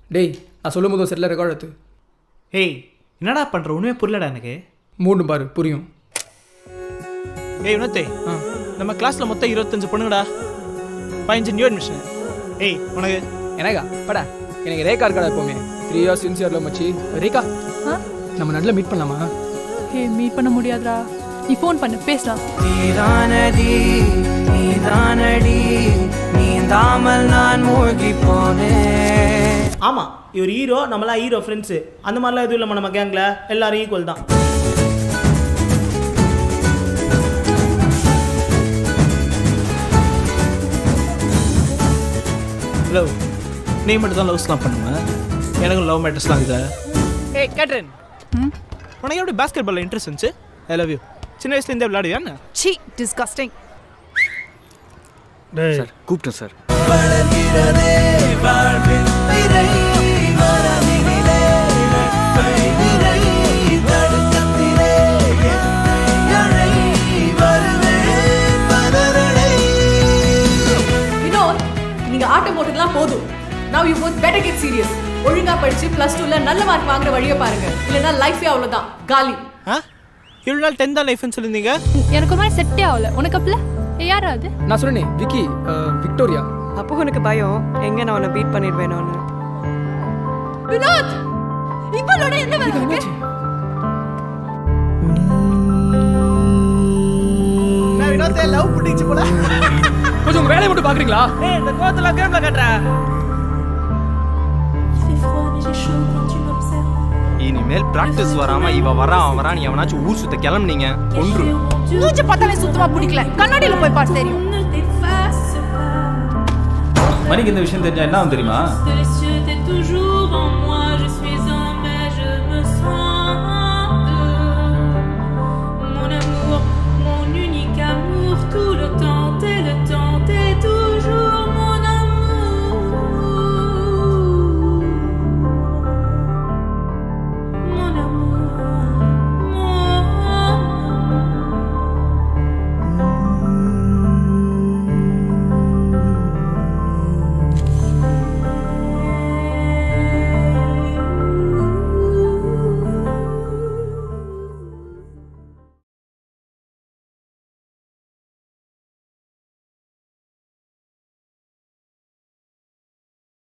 டேய் நான் சொல்லும் போதும் செல்ல ரெக்கார்ட் எடுத்து ஏய் என்னடா பண்ணுற உண்மையே புரியலடா எனக்கு மூணு பாரு புரியும் ஏய் வினோத்தே ஆ நம்ம கிளாஸில் மொத்தம் இருபத்தஞ்சு பொண்ணுங்கடா பதினஞ்சு நியூ அட்மிஷன் ஏய் உனக்கு எனக்கா படா எனக்கு ரேகா இருக்காடா எப்போவுமே த்ரீ இயர்ஸ் சின்சியரில் மச்சி ரேகா ஆ நம்ம நடுவில் மீட் பண்ணலாமா ஹே மீட் பண்ண முடியாதுடா நீ ஃபோன் பண்ணு பேசலாம் நீதானடி நீதானடி நீந்தாமல் நான் மூழ்கி போனேன் ஆமாம் இவர் ஹீரோ நம்மளாம் ஹீரோ ஃப்ரெண்ட்ஸு அந்த மாதிரிலாம் எதுவும் இல்லாமல் நம்ம கேங்கில் எல்லாரும் ஈக்குவல் தான் லவ் நீ மட்டும் தான் லவ்ஸ்லாம் பண்ணுவேன் எனக்கும் லவ் மேட்டர்ஸ்லாம் இதில் ஏய் கேட்ரன் ம் உனக்கு எப்படி பாஸ்கெட் பாலில் இன்ட்ரெஸ்ட் இருந்துச்சு ஐ லவ் யூ சின்ன வயசுலேருந்தே விளையாடுவியா என்ன சி டிஸ்கஸ்டிங் சார் கூப்பிட்டேன் சார் வளர்கிறதே வாழ்வின் திரை மரபினிலே கைவிரை தடுக்கத்திலே என்னை அழை வருவேன் பதறடை வினோத் நீங்க ஆட்டம் போட்டதெல்லாம் போதும் now you both better get serious ஒழுங்கா படிச்சு பிளஸ் டூல நல்ல மார்க் வாங்குற வழியை பாருங்க இல்லைன்னா லைஃபே அவ்வளவுதான் காலி ஆ இவ்வளோ நாள் டென்த் தான் லைஃப்னு சொல்லியிருந்தீங்க எனக்கு ஒரு மாதிரி செட்டே ஆகல உனக்கு அப்பல யாரா அது நான் சொன்னேனே விக்கி அஹ், விக்டோரியா அப்போ உனக்கு பயம் எங்க நான் உன்னை பீட் பண்ணிடுவேனோன்னு வினோத் இவளோட என்ன வேலை இருக்கு நான் வினோத்தே லவ் பிடிச்சு போல கொஞ்சம் உங்க வேலையை மட்டும் பார்க்குறீங்களா ஏய் இந்த கோவத்தில் கேமில் கட்டுறேன் இனிமேல் பிராக்டிஸ் வராம இவ வரா அவன் வரான் எவனாச்சும் ஊர் சுத்த கிளம்புனீங்க ஒன்று மூஞ்சி பார்த்தாலே சுத்தமா பிடிக்கல கண்ணாடியில போய் பாரு தெரியும் மணிக்கு இந்த விஷயம் தெரிஞ்சா என்ன ஆகும் தெரியுமா de les cieux, t'es toujours en moi.